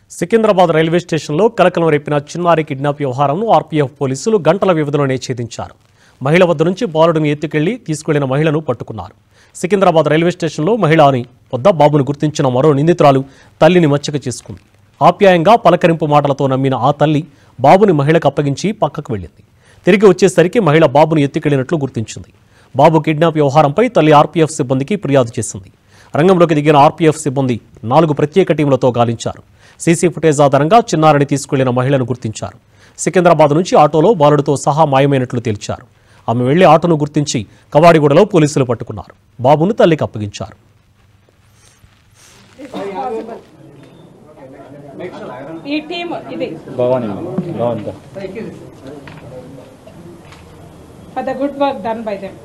Secunderabad railway స్టేషన్లో కలకలం రేపిన చిన్నారి కిడ్నాప్ వ్యవహారంను ఆర్పీఎఫ్ పోలీసులు గంటల వ్యవధిలోనే ఛేదించారు మహిళ వద్ద నుంచి బాలుడిని ఎత్తుకెళ్లి తీసుకెళ్లిన మహిళను పట్టుకున్నారు సికింద్రాబాద్ రైల్వే స్టేషన్లో మహిళని వద్ద బాబును గుర్తించిన మరో నిందితురాలు తల్లిని మచ్చక చేసుకుంది ఆప్యాయంగా పలకరింపు మాటలతో నమ్మిన ఆ తల్లి బాబుని మహిళకు అప్పగించి పక్కకు వెళ్ళింది తిరిగి వచ్చేసరికి మహిళ బాబును ఎత్తుకెళ్లినట్లు గుర్తించింది బాబు కిడ్నాప్ వ్యవహారంపై తల్లి ఆర్పీఎఫ్ సిబ్బందికి ఫిర్యాదు చేసింది రంగంలోకి దిగిన ఆర్పీఎఫ్ సిబ్బంది నాలుగు ప్రత్యేక టీంలతో గాలించారు సీసీ ఫుటేజ్ ఆధారంగా చిన్నారిని తీసుకెళ్లిన మహిళను గుర్తించారు సికింద్రాబాద్ నుంచి ఆటోలో బాలుడితో సహా మాయమైనట్లు తేల్చారు ఆమె వెళ్లి ఆటోను గుర్తించి కవాడిగూడలో పోలీసులు పట్టుకున్నారు బాబును తల్లికి అప్పగించారు ఈ టీమ్ ఇది Bhavani Bhavani for the good work done by them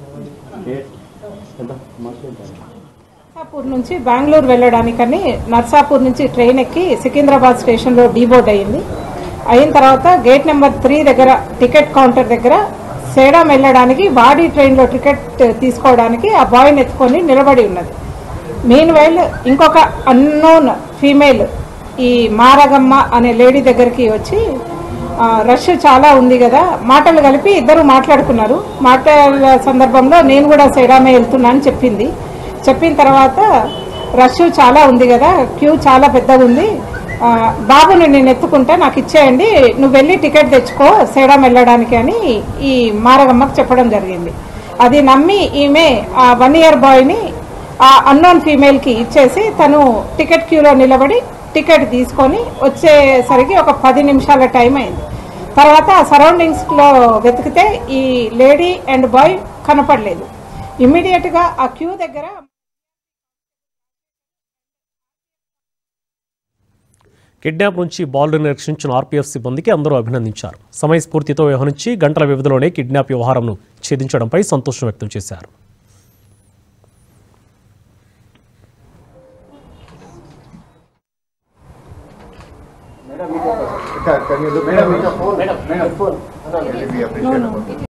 Narsapur నుంచి బెంగళూరు వెళ్ళడానికని నర్సాపూర్ నుంచి ట్రైన్ ఎక్కి సికింద్రాబాద్ స్టేషన్లో డీబోర్డ్ అయింది అయిన తర్వాత గేట్ నెంబర్ త్రీ దగ్గర టికెట్ కౌంటర్ దగ్గర సేడం వెళ్ళడానికి వాడి ట్రైన్లో టికెట్ తీసుకోవడానికి ఆ బాయ్ని ఎత్తుకొని నిలబడి ఉన్నది మీన్ వైల్ ఇంకొక అన్నోన్ ఫీమేల్ ఈ మారగమ్మ అనే లేడీ దగ్గరికి వచ్చి ఆ, రష్ చాలా ఉంది కదా మాటలు కలిపి ఇద్దరు మాట్లాడుకున్నారు మాటల సందర్భంలో నేను కూడా సైడామే వెళ్తున్నా అని చెప్పింది చెప్పిన తర్వాత రష్ చాలా ఉంది కదా క్యూ చాలా పెద్దగా ఉంది ఆ, బాబుని నేను ఎత్తుకుంటా నాకు ఇచ్చేయండి నువ్వు వెళ్ళి టికెట్ తెచ్చుకో సేడం వెళ్ళడానికి అని ఈ మారగమ్మకు చెప్పడం జరిగింది అది నమ్మి ఈమె ఆ వన్ ఇయర్ బాయ్ని ఆ అన్నోన్ ఫీమేల్కి ఇచ్చేసి తను టికెట్ క్యూలో నిలబడి టికెట్ తీసుకొని వచ్చేసరికి ఒక పది నిమిషాల టైం అయింది తర్వాత ఆ సరౌండింగ్స్లో వెతికితే ఈ లేడీ అండ్ బాయ్ కనపడలేదు ఇమ్మీడియట్గా ఆ క్యూ దగ్గర కిడ్నాప్ నుంచి బాలుడిని రక్షించిన ఆర్పీఎఫ్ సిబ్బందికి అందరూ అభినందించారు సమయస్ఫూర్తితో వ్యవహరించి గంటల వ్యవధిలోనే కిడ్నాప్ వ్యవహారంను ఛేదించడంపై సంతోషం వ్యక్తం చేశారు Can you look at the phone? Madam, madam, phone. Really, we appreciate it.